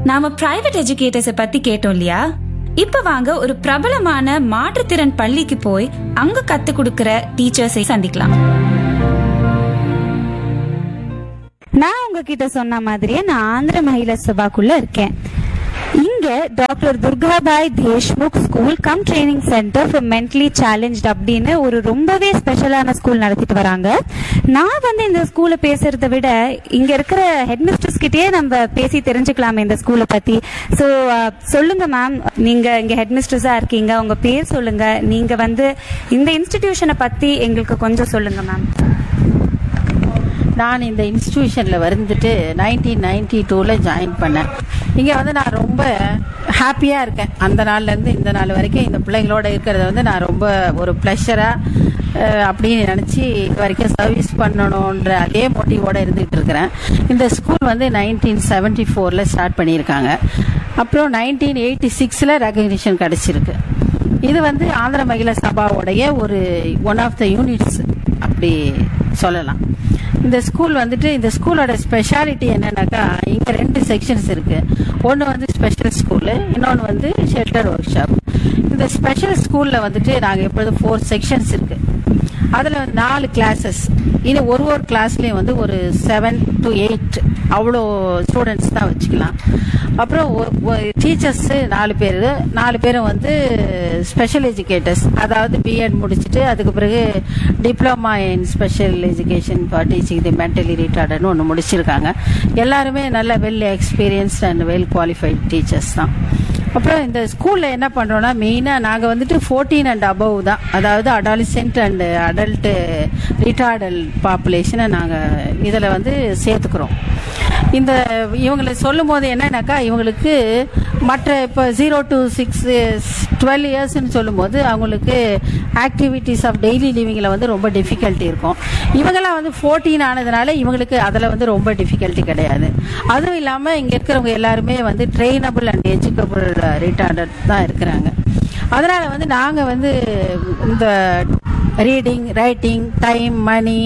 நாம பிரைவேட் எஜுகேட்டர்ஸ பத்தி கேட்டோம் இல்லையா இப்ப வாங்க ஒரு பிரபலமான மாற்றுத்திறன் பள்ளிக்கு போய் அங்க கத்து கொடுக்கற டீச்சர்ஸை சந்திக்கலாம் நான் உங்ககிட்ட சொன்ன மாதிரியே நான் ஆந்திர மகிழா சபாக்குள்ள இருக்கேன் இங்க doctor Durgabai Deshmukh school cum training centre for mentally challenge அப்படின்னு ஒரு ரொம்பவே ஸ்பெஷலான ஸ்கூல் நடத்திட்டு வராங்க நான் வந்து இந்த ஸ்கூலை பேசுறதை விட இங்க இருக்கிற ஹெட்மிஸ்டர்ஸ் கிட்டயே நம்ம பேசி தெரிஞ்சுக்கலாமே இந்த ஸ்கூலை பத்தி ஸோ சொல்லுங்க மேம் நீங்க இங்க ஹெட்மிஸ்டர்ஸா இருக்கீங்க உங்க பேர் சொல்லுங்க நீங்க வந்து இந்த இன்ஸ்டிடியூஷனை பத்தி எங்களுக்கு கொஞ்சம் சொல்லுங்க மேம் நான் இந்த இன்ஸ்டிடியூஷனில் வந்துட்டு நைன்டீன் நைன்டி டூவில் ஜாயின் பண்ணேன் இங்கே வந்து நான் ரொம்ப ஹாப்பியாக இருக்கேன் அந்த நாள்லேருந்து இந்த நாள் வரைக்கும் இந்த பிள்ளைங்களோட இருக்கிறத வந்து நான் ரொம்ப ஒரு ப்ளஷராக அப்படின்னு நினச்சி இது வரைக்கும் சர்வீஸ் பண்ணணுன்ற அதே மோட்டிவோடு இருந்துகிட்டு இருக்கிறேன் இந்த ஸ்கூல் வந்து நைன்டீன் செவன்ட்டி ஃபோரில் ஸ்டார்ட் பண்ணியிருக்காங்க அப்புறம் நைன்டீன் எயிட்டி சிக்ஸில் ரெகக்னிஷன் கிடச்சிருக்கு இது வந்து ஆந்திர மகிழா சபாவுடைய ஒரு ஒன் ஆஃப் த யூனிட்ஸ் அப்படி சொல்லலாம் இந்த ஸ்கூல் வந்துட்டு இந்த ஸ்கூலோட ஸ்பெஷாலிட்டி என்னன்னாக்கா இங்கே ரெண்டு செக்ஷன்ஸ் இருக்கு ஒன்று வந்து ஸ்பெஷல் ஸ்கூலு இன்னொன்று வந்து ஷெல்டர் ஒர்க் ஷாப் இந்த ஸ்பெஷல் ஸ்கூலில் வந்துட்டு நாங்கள் எப்பொழுதும் ஃபோர் செக்ஷன்ஸ் இருக்கு அதில் நாலு கிளாஸஸ் இன்னும் ஒரு ஒரு கிளாஸ்லேயும் வந்து ஒரு செவன் டு எயிட் அவ்வளோ ஸ்டூடெண்ட்ஸ் தான் வச்சுக்கலாம் அப்புறம் டீச்சர்ஸு நாலு பேர் நாலு பேரும் வந்து ஸ்பெஷல் எஜுகேட்டர்ஸ் அதாவது பிஎட் முடிச்சுட்டு அதுக்கு பிறகு diploma in special education for teaching the mentally ரிட்டார்டுன்னு ஒன்று முடிச்சிருக்காங்க எல்லாருமே நல்ல well experienced and well qualified teachers தான் அப்புறம் இந்த ஸ்கூலில் என்ன பண்ணுறோன்னா மெயினாக நாங்கள் வந்துட்டு ஃபோர்டீன் அண்ட் அபவ் தான் அதாவது அடாலிசென்ட் அண்ட் அடல்ட்டு ரிட்டார்டல் பாப்புலேஷனை நாங்கள் இதில் வந்து சேர்த்துக்கிறோம் இந்த இவங்களை சொல்லும் போது என்னன்னாக்கா இவங்களுக்கு மற்ற இப்போ ஜீரோ டு சிக்ஸ் டுவெல் இயர்ஸ்னு சொல்லும்போது அவங்களுக்கு ஆக்டிவிட்டீஸ் ஆஃப் டெய்லி லிவிங்கில் வந்து ரொம்ப டிஃபிகல்ட்டி இருக்கும் இவங்கெல்லாம் வந்து ஃபோர்டீன் ஆனதுனால இவங்களுக்கு அதில் வந்து ரொம்ப டிஃபிகல்ட்டி கிடையாது அதுவும் இல்லாமல் இங்கே இருக்கிறவங்க எல்லாருமே வந்து ட்ரெயினபிள் அண்ட் எஜுகபிள் ரிட்டார்டட் தான் இருக்கிறாங்க அதனால் வந்து நாங்கள் வந்து இந்த ரீடிங் ரைட்டிங் டைம் மணி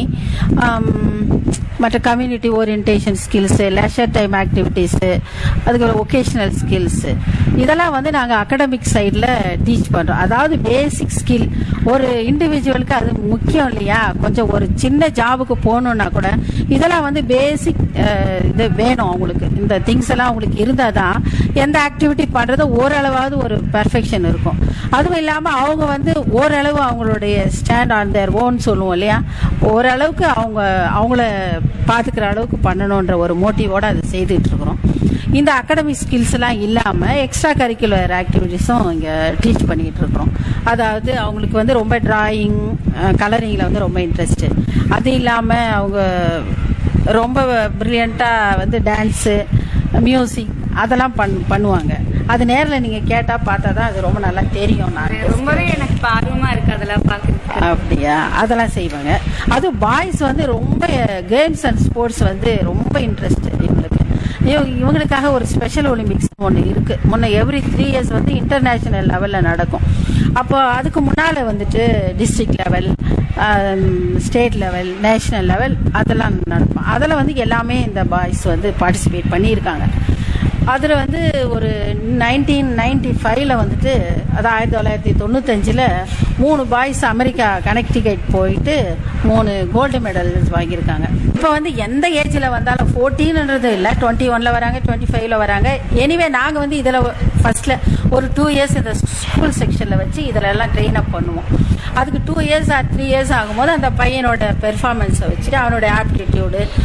மற்ற community orientation skills leisure time activities அதுக்கப்புறம் ஒகேஷ்னல் ஸ்கில்ஸு இதெல்லாம் வந்து நாங்கள் அகடமிக் சைடில் டீச் பண்ணுறோம் அதாவது பேசிக் ஸ்கில் ஒரு இண்டிவிஜுவலுக்கு அது முக்கியம் இல்லையா கொஞ்சம் ஒரு சின்ன ஜாபுக்கு போகணுன்னா கூட இதெல்லாம் வந்து பேசிக் இது வேணும் அவங்களுக்கு இந்த திங்ஸ் எல்லாம் அவங்களுக்கு இருந்தால் தான் எந்த ஆக்டிவிட்டி பண்ணுறதோ ஓரளவாவது ஒரு பெர்ஃபெக்ஷன் இருக்கும் அதுவும் இல்லாமல் அவங்க வந்து ஓரளவு அவங்களுடைய ஸ்டாண்ட் ஆன் தேர் ஓன் சொல்லுவோம் இல்லையா ஓரளவுக்கு அவங்க அவங்கள பார்த்துக்கிற அளவுக்கு பண்ணணுன்ற ஒரு மோட்டிவோடு அதை செய்துட்டு இருக்கிறோம் இந்த அகாடமிக் ஸ்கில்ஸ் எல்லாம் இல்லாமல் எக்ஸ்ட்ரா கரிக்குலர் ஆக்டிவிட்டீஸும் இங்கே டீச் பண்ணிக்கிட்டு இருக்கிறோம் அதாவது அவங்களுக்கு வந்து ரொம்ப டிராயிங் கலரிங்கில் வந்து ரொம்ப இன்ட்ரெஸ்ட்டு அது இல்லாமல் அவங்க ரொம்ப ப்ரில்லியண்ட்டாக வந்து டான்ஸு மியூசிக் அதெல்லாம் பண் பண்ணுவாங்க அது நேரில் நீங்கள் கேட்டால் பார்த்தா தான் அது ரொம்ப நல்லா தெரியும் நான் ரொம்பவே எனக்கு ஆர்வமா இருக்கு அதெல்லாம் பாக்குறதுக்கு அப்படியா அதெல்லாம் செய்வாங்க அது பாய்ஸ் வந்து ரொம்ப கேம்ஸ் அண்ட் ஸ்போர்ட்ஸ் வந்து ரொம்ப இன்ட்ரெஸ்ட் இவங்களுக்கு இவங்க இவங்களுக்காக ஒரு ஸ்பெஷல் ஒலிம்பிக்ஸ் ஒன்று இருக்கு முன்ன எவ்ரி த்ரீ இயர்ஸ் வந்து இன்டர்நேஷனல் லெவலில் நடக்கும் அப்போ அதுக்கு முன்னால் வந்துட்டு district level state level national level அதெல்லாம் நடக்கும் அதில் வந்து எல்லாமே இந்த பாய்ஸ் வந்து பார்ட்டிசிபேட் பண்ணியிருக்காங்க அதில் வந்து ஒரு நைன்டீன் நைன்டி ஃபைவ்ல வந்துட்டு அது ஆயிரத்தி தொள்ளாயிரத்தி தொண்ணூத்தஞ்சில் மூணு பாய்ஸ் அமெரிக்கா கனெக்டிகேட் போயிட்டு மூணு கோல்டு மெடல் வாங்கியிருக்காங்க இப்போ வந்து எந்த ஏஜில் வந்தாலும் ஃபோர்டீன்ன்றது இல்லை டுவெண்ட்டி ஒனில் வராங்க டுவெண்ட்டி ஃபைவ்ல வராங்க எனிவே நாங்கள் வந்து இதில் ஃபர்ஸ்ட்ல ஒரு டூ இயர்ஸ் இந்த ஸ்கூல் செக்ஷனில் வச்சு இதில் எல்லாம் ட்ரெயின் அப் பண்ணுவோம் அதுக்கு two years or three years ஆகும்போது அந்த பையனோட பெர்ஃபார்மன்ஸை வச்சு அவனோட ஆப்டிடியூடு